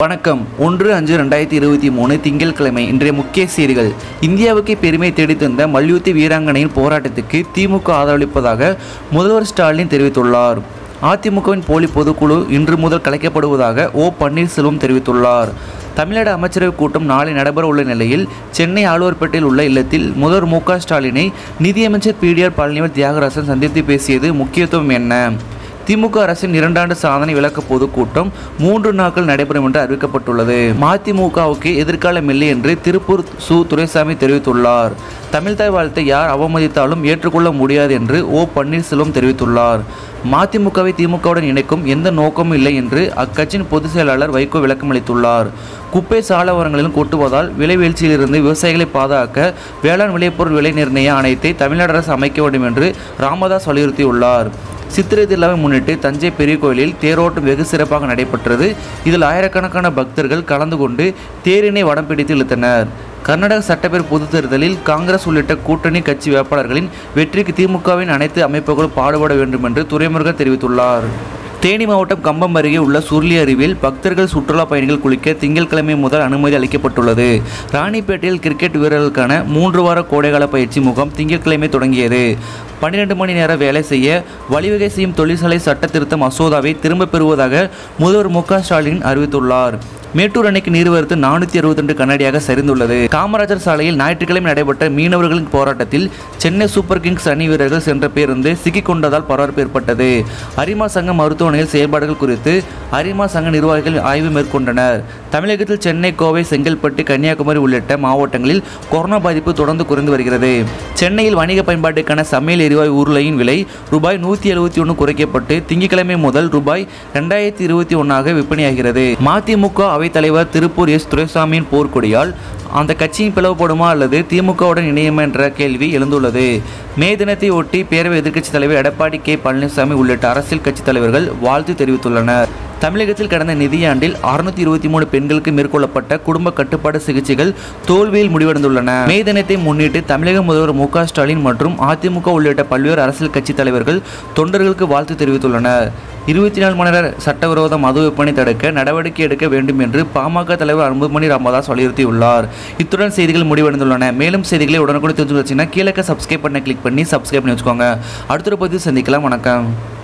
வணக்கம் ஒன்று அஞ்சு ரெண்டாயிரத்தி இருபத்தி மூணு திங்கட்கிழமை இன்றைய முக்கிய செய்திகள் இந்தியாவுக்கு பெருமை தேடித் தந்த மல்யுத்த வீராங்கனையின் போராட்டத்துக்கு திமுக ஆதரவளிப்பதாக முதல்வர் ஸ்டாலின் தெரிவித்துள்ளார் அதிமுகவின் போலி பொதுக்குழு இன்று முதல் கலைக்கப்படுவதாக ஓ பன்னீர்செல்வம் தெரிவித்துள்ளார் தமிழ்நாடு அமைச்சரவைக் கூட்டம் நாளை நடைபெற உள்ள நிலையில் சென்னை ஆழ்வார்பேட்டையில் உள்ள இல்லத்தில் முதல்வர் மு க ஸ்டாலினை நிதியமைச்சர் பிடிஆர் பழனிவேல் தியாகராஜன் சந்தித்து பேசியது முக்கியத்துவம் என்ன திமுக அரசின் இரண்டாண்டு சாதனை விளக்க பொதுக்கூட்டம் மூன்று நாட்கள் நடைபெறும் என்று அறிவிக்கப்பட்டுள்ளது மதிமுகவுக்கு எதிர்காலம் இல்லை என்று திருப்பூர் சு துரைசாமி தெரிவித்துள்ளார் தமிழ்தாய் வாழ்த்தை யார் அவமதித்தாலும் ஏற்றுக்கொள்ள முடியாது என்று ஓ பன்னீர்செல்வம் தெரிவித்துள்ளார் மதிமுகவை திமுகவுடன் இணைக்கும் எந்த நோக்கமும் இல்லை என்று அக்கட்சியின் பொதுச் செயலாளர் வைகோ விளக்கமளித்துள்ளார் குப்பை சாலவரங்களிலும் கொட்டுவதால் விலை வீழ்ச்சியிலிருந்து விவசாயிகளை பாதுகாக்க வேளாண் விளைபொருள் விலை நிர்ணய ஆணையத்தை தமிழ்நாடு அரசு அமைக்க வேண்டும் என்று ராமதாஸ் வலியுறுத்தியுள்ளார் சித்திரை திருவிழாவை முன்னிட்டு தஞ்சை பெரிய கோயிலில் தேரோட்டம் வெகு சிறப்பாக நடைபெற்றது இதில் ஆயிரக்கணக்கான பக்தர்கள் கலந்து கொண்டு தேரினை வடம் பிடித்து இழுத்தனர் கர்நாடக சட்டப்பேரவை பொதுத் தேர்தலில் காங்கிரஸ் உள்ளிட்ட கூட்டணி கட்சி வேட்பாளர்களின் வெற்றிக்கு திமுகவின் அனைத்து அமைப்புகளும் பாடுபட வேண்டும் என்று துரைமுருகன் தெரிவித்துள்ளார் தேனி மாவட்டம் கம்பம் அருகே உள்ள சுருளி அருவியில் பக்தர்கள் சுற்றுலா பயணிகள் குளிக்க திங்கட்கிழமை முதல் அனுமதி அளிக்கப்பட்டுள்ளது ராணிப்பேட்டையில் கிரிக்கெட் வீரர்களுக்கான மூன்று வார கோடைகால பயிற்சி முகாம் திங்கட்கிழமை தொடங்கியது பன்னிரண்டு மணி நேர வேலை செய்ய வழிவகை செய்யும் தொழிற்சாலை சட்ட திருத்த மசோதாவை திரும்பப் பெறுவதாக முதல்வர் மு க ஸ்டாலின் அறிவித்துள்ளார் மேட்டூர் அணைக்கு நீர்வரத்து நானூற்றி அறுபத்தி ரெண்டு கண்ணாடியாக சரிந்துள்ளது காமராஜர் சாலையில் ஞாயிற்றுக்கிழமை நடைபெற்ற மீனவர்களின் போராட்டத்தில் சென்னை சூப்பர் கிங்ஸ் அணி வீரர்கள் சென்ற பேருந்து சிக்கிக் கொண்டதால் பரபரப்பு ஏற்பட்டது அரிமா சங்க மருத்துவமனையில் செயல்பாடுகள் குறித்து அரிமா சங்க நிர்வாகிகள் ஆய்வு மேற்கொண்டனர் தமிழகத்தில் சென்னை கோவை செங்கல்பட்டு கன்னியாகுமரி உள்ளிட்ட மாவட்டங்களில் கொரோனா பாதிப்பு தொடர்ந்து குறைந்து வருகிறது சென்னையில் வணிக பயன்பாட்டுக்கான சமையல் எரிவாயு உருளையின் விலை ரூபாய் நூற்றி எழுபத்தி ஒன்று குறைக்கப்பட்டு திங்கட்கிழமை முதல் ரூபாய் ரெண்டாயிரத்தி இருபத்தி ஒன்றாக விற்பனையாகிறது மதிமுக அவைத்தலைவர் திருப்பூர் எஸ் துரைசாமியின் போர்க்கொடியால் அந்த கட்சியின் பிளவுபடுமா அல்லது திமுகவுடன் இணையுமா என்ற கேள்வி எழுந்துள்ளது மே தினத்தை ஒட்டி பேரவை எதிர்க்கட்சித் தலைவர் எடப்பாடி கே பழனிசாமி உள்ளிட்ட அரசியல் கட்சித் தலைவர்கள் வாழ்த்து தெரிவித்துள்ளனர் தமிழகத்தில் கடந்த நிதியாண்டில் அறுநூத்தி இருபத்தி மூணு பெண்களுக்கு மேற்கொள்ளப்பட்ட குடும்ப கட்டுப்பாடு சிகிச்சைகள் தோல்வியில் முடிவடைந்துள்ளன மே தினத்தை முன்னிட்டு தமிழக முதல்வர் மு க ஸ்டாலின் மற்றும் அதிமுக உள்ளிட்ட பல்வேறு அரசியல் கட்சித் தலைவர்கள் தொண்டர்களுக்கு வாழ்த்து தெரிவித்துள்ளனர் இருபத்தி நாலு மணி நேர சட்டவிரோத மது விற்பனை தடுக்க நடவடிக்கை எடுக்க வேண்டும் என்று பாமக தலைவர் அன்புமணி ராமதாஸ் வலியுறுத்தியுள்ளார் இத்துடன் செய்திகள் முடிவடைந்துள்ளன மேலும் செய்திகளை உடனுக்குடன் தெரிஞ்சு வச்சுன்னா கீழே சப்ஸ்கிரைப் பண்ண கிளிக் பண்ணி சப்ஸ்கிரைப் பண்ணி வச்சுக்கோங்க அடுத்த ஒரு பதிவு சந்திக்கலாம் வணக்கம்